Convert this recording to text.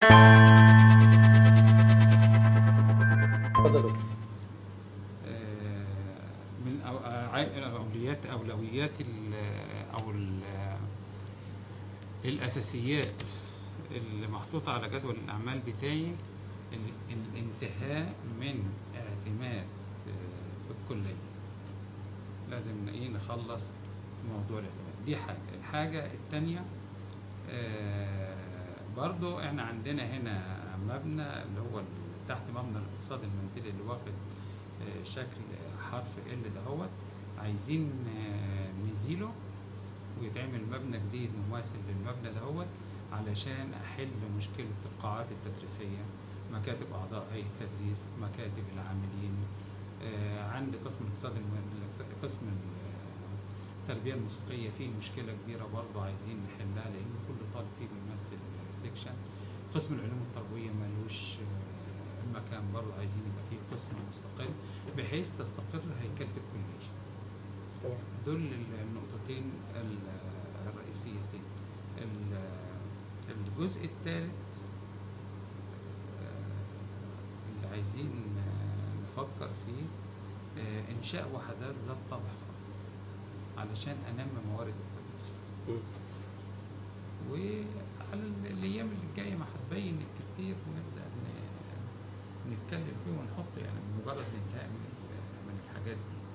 اتفضل يا دكتور من أو- أع- اولويات اولويات ال- او ال- الاساسيات اللي محطوطه على جدول الاعمال بتاعي ال- الانتهاء من اعتماد آه، الكليه لازم ايه نخلص موضوع الاعتماد دي حاجه الحاجه الثانيه برضو احنا عندنا هنا مبنى اللي هو ال- تحت مبنى الاقتصاد المنزلي اللي واخد آه، شكل حرف ال دهوت عايزين آه، نزيله ويتعمل مبنى جديد مماثل للمبنى دهوت علشان احل مشكله القاعات التدريسيه مكاتب اعضاء هيئه التدريس مكاتب العاملين آه، عند قسم الاقتصاد الم- قسم ال- التربيه الموسيقيه فيه مشكله كبيره برضه عايزين نحلها لان كل طالب فيه بيمثل سيكشن قسم العلوم التربويه ملوش آه، مكان برضه عايزين يبقى فيه قسم مستقل بحيث تستقر هيكله الكليه تمام دول النقطتين ال- الرئيسيتين ال- الجزء الثالث اللي عايزين آه، نفكر فيه آه، انشاء وحدات ذات طابع خاص علشان انمي موارد الكليه مم. وعلى ال- الايام اللي جايه ما هتبين كتير ونبدا ن- نتكلم فيه ونحط يعني مجرد انتهاء من ال- من الحاجات دي